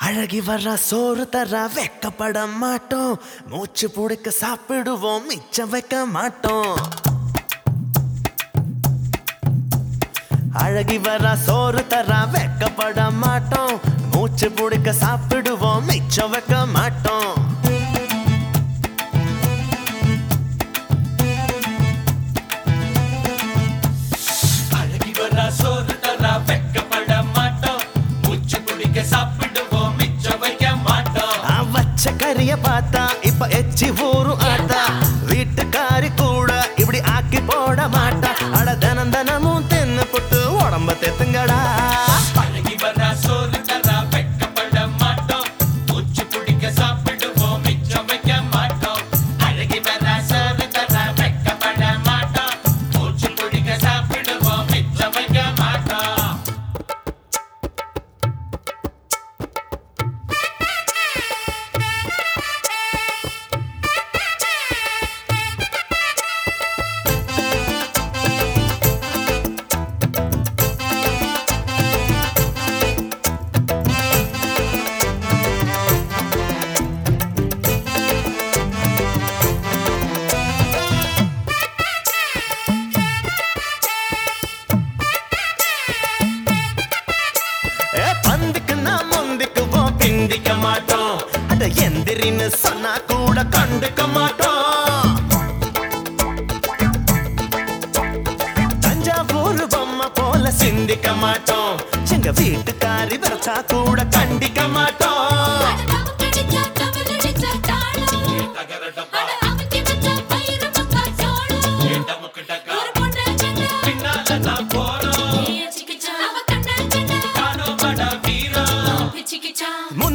அழகி வர்ற சோறு தர வெக்கப்பட மாட்டோம் மூச்சு புடிக்க சாப்பிடுவோம் மிச்சம் வைக்க மாட்டோம் அழகி வர்ற சோறு தர வெக்கப்பட மாட்டோம் மூச்சு புடிக்க சாப்பிடுவோம் மிச்சம் வைக்க மாட்டோம் அழகி வர சோறு தர வெக்கப்பட மாட்டோம் மூச்சு குடிக்க சாப்பிடுவோம் மிச்சம் வைக்க மாட்டோம் ஆ, வச்ச கரிய பார்த்தா இப்ப எச்சி ஊரும் ஆட்டா வீட்டுக்காரி கூட இப்படி ஆக்கி போட மாட்டா அட தினம் தினமும் தின்னு புட்டு உடம்ப தெத்துங்கடா அழகி வர சோறு தர வெக்கப்பட மாட்டோம் மூச்சு குடிக்க சாப்பிடுவோம் மிச்சம் வைக்க மாட்டோம் அழகி வர சோறு தர வெக்கப்பட மாட்டோம் மூச்சு குடிக்க சாப்பிடுவோம் மிச்சம் வைக்க மாட்டோம் ஏ பந்துக்கு நான் முந்திக்குவோம் பிந்திக்க மாட்டோம் அட எந்திரின்னு சொன்னா கூட கண்டுக்க மாட்டோம் தஞ்சாவூர் பொம்மை போல சிந்திக்க மாட்டோம் எங்க வீட்டுக்காரி வரைச்சா கூட கண்டிக்க மாட்டோம் தகரடப்பா டமுக்கு டக்கா பின்னால நான் போறோம் காணோமடா வீரம்